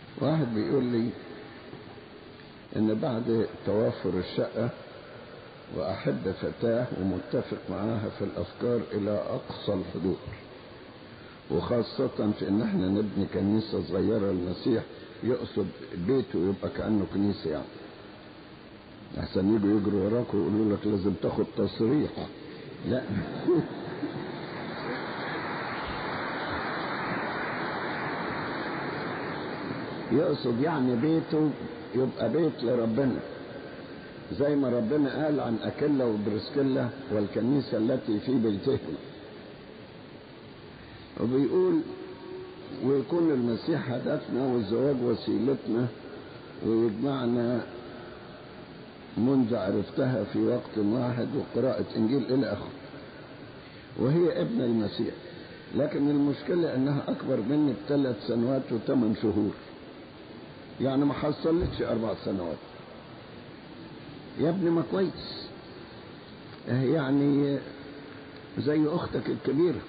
واحد بيقول لي ان بعد توافر الشقة واحب فتاة ومتفق معاها في الافكار الى اقصى الحدود وخاصة في ان احنا نبني كنيسة صغيرة للمسيح يقصد بيته يبقى كأنه كنيسة يعني احسن يجوا يجروا وراك ويقولوا لك لازم تاخد تصريح لا يقصد يعني بيته يبقى بيت لربنا زي ما ربنا قال عن أكيلا وبرسكيلا والكنيسة التي في بيتهم وبيقول ويكون المسيح هدفنا والزواج وسيلتنا ويجمعنا منذ عرفتها في وقت واحد وقراءة إنجيل إلى آخره وهي ابن المسيح لكن المشكلة أنها أكبر مني بثلاث سنوات وثمان شهور يعني ما حصلتش أربع سنوات يا ابني ما كويس يعني زي أختك الكبيرة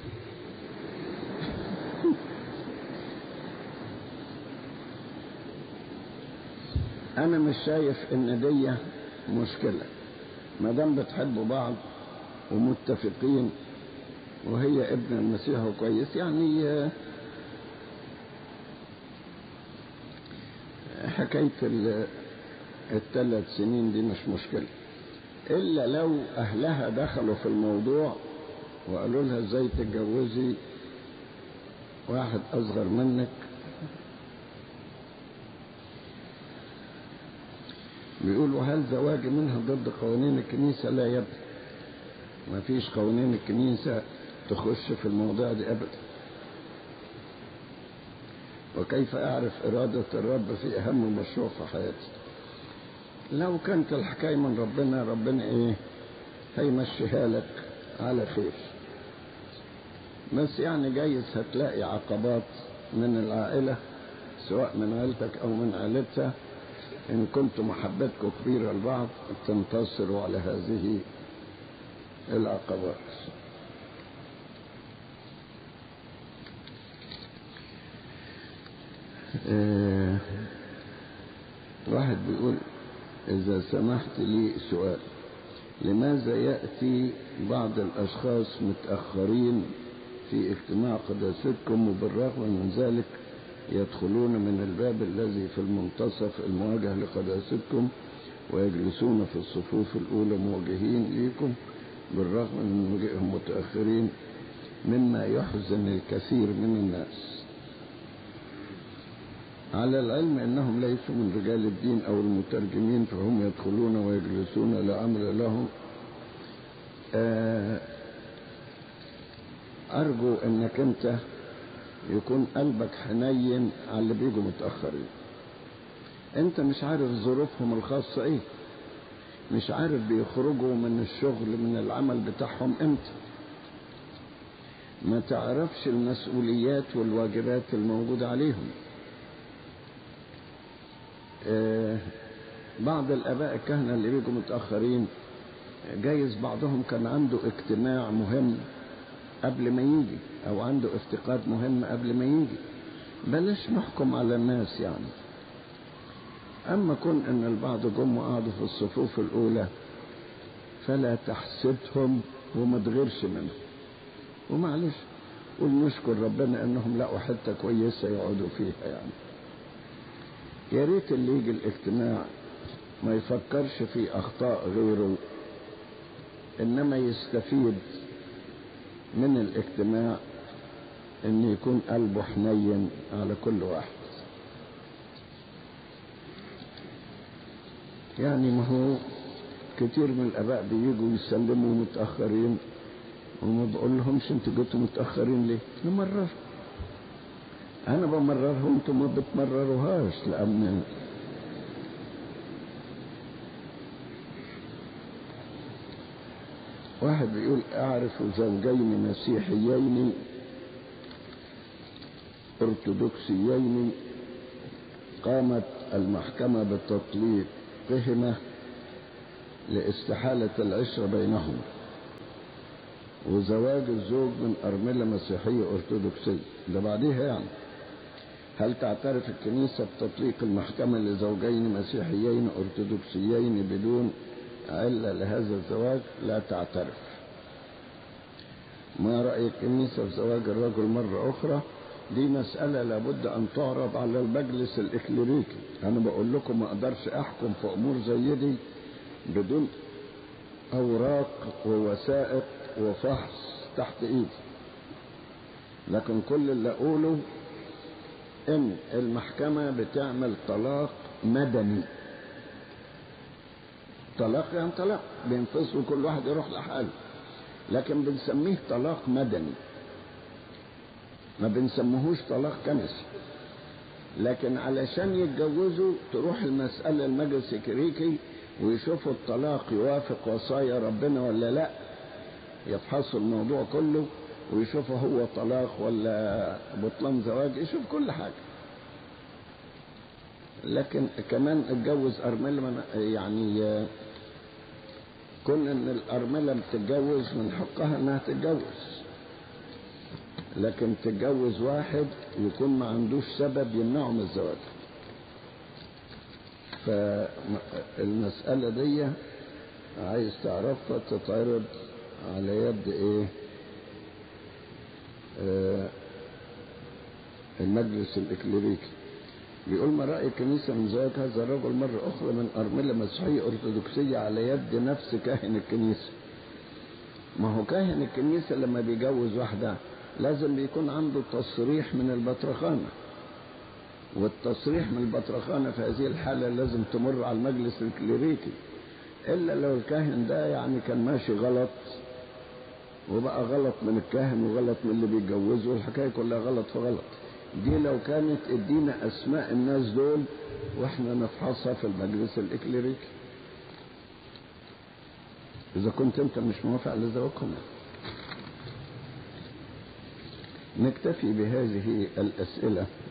أنا مش شايف إن دي مشكلة ما دام بتحبوا بعض ومتفقين وهي ابن المسيح وكويس يعني حكاية الثلاث سنين دي مش مشكلة إلا لو أهلها دخلوا في الموضوع وقالوا لها ازاي تتجوزي واحد أصغر منك بيقولوا هل زواجي منها ضد قوانين الكنيسة لا يبدو ما فيش قوانين الكنيسة تخش في الموضوع دي أبدا وكيف أعرف إرادة الرب في أهم مشروع في حياتي لو كانت الحكاية من ربنا ربنا إيه هيمشيها لك على خير بس يعني جايز هتلاقي عقبات من العائلة سواء من عيلتك أو من عائلتها إن كنت محبتكم كبيرة لبعض تنتصروا على هذه العقبات آه واحد بيقول إذا سمحت لي سؤال لماذا يأتي بعض الأشخاص متأخرين في اجتماع قداستكم وبالرغم من ذلك يدخلون من الباب الذي في المنتصف المواجه لقداستكم ويجلسون في الصفوف الأولى موجهين ليكم بالرغم من مجيئهم متأخرين مما يحزن الكثير من الناس على العلم أنهم ليسوا من رجال الدين أو المترجمين فهم يدخلون ويجلسون لا أمر لهم أرجو أنك أنت يكون قلبك حنين على اللي بيجوا متأخرين أنت مش عارف ظروفهم الخاصة إيه مش عارف بيخرجوا من الشغل من العمل بتاعهم امتى ما تعرفش المسؤوليات والواجبات الموجودة عليهم آه بعض الاباء الكهنة اللي بيجوا متأخرين جايز بعضهم كان عنده اجتماع مهم قبل ما يجي او عنده افتقاد مهم قبل ما يجي بلاش نحكم على الناس يعني اما كون ان البعض جم وقعدوا في الصفوف الاولى فلا تحسدهم وما تغيرش منهم ومعلش قول نشكر ربنا انهم لقوا حته كويسه يقعدوا فيها يعني يا ريت اللي يجي الاجتماع ما يفكرش في اخطاء غيره انما يستفيد من الاجتماع ان يكون قلبه حنين على كل واحد يعني ما هو كتير من الاباء بيجوا يسلموا متاخرين وما بقول لهمش انتوا جيتوا متاخرين ليه؟ نمرر انا بمررها وانتم ما بتمرروهاش لان واحد بيقول اعرف زوجين مسيحيين ارثوذكسيين قامت المحكمة بتطليقهما لاستحالة العشرة بينهم وزواج الزوج من أرملة مسيحية أرثوذكسية ده بعديها يعني هل تعترف الكنيسة بتطليق المحكمة لزوجين مسيحيين أرثوذكسيين بدون علة لهذا الزواج لا تعترف ما رأي الكنيسة في زواج الرجل مرة أخرى دي مسألة لابد أن تعرض على المجلس الإكليريكي أنا بقول لكم ما أقدرش أحكم في أمور زي دي بدون أوراق ووثائق وفحص تحت إيدي لكن كل اللي أقوله إن المحكمة بتعمل طلاق مدني طلاق يعني طلاق بينفصلوا كل واحد يروح لحاله لكن بنسميه طلاق مدني ما بنسموهوش طلاق كنسي لكن علشان يتجوزوا تروح المسألة المجلس الكريكي ويشوفوا الطلاق يوافق وصايا ربنا ولا لا يفحصوا الموضوع كله ويشوفوا هو طلاق ولا بطلان زواج يشوف كل حاجة لكن كمان اتجوز أرملة يعني كون ان الأرملة بتتجوز من حقها انها تتجوز لكن تتجوز واحد يكون ما عندوش سبب يمنعه من الزواج فالمسألة دي عايز تعرفها تتعرض على يد ايه آه المجلس الإكليريكي بيقول ما رأي الكنيسة من زواج هذا الرجل مرة أخرى من أرملة مسيحية أرثوذكسية على يد نفس كاهن الكنيسة ما هو كاهن الكنيسة لما بيجوز واحدة لازم بيكون عنده تصريح من البطرخانة والتصريح من البطرخانة في هذه الحالة لازم تمر على المجلس الكليريكي إلا لو الكاهن ده يعني كان ماشي غلط وبقى غلط من الكاهن وغلط من اللي بيتجوزه والحكاية كلها غلط في غلط دي لو كانت ادينا أسماء الناس دول واحنا نفحصها في المجلس الإكليريكي إذا كنت أنت مش موافق على زواجكم نكتفي بهذه الأسئلة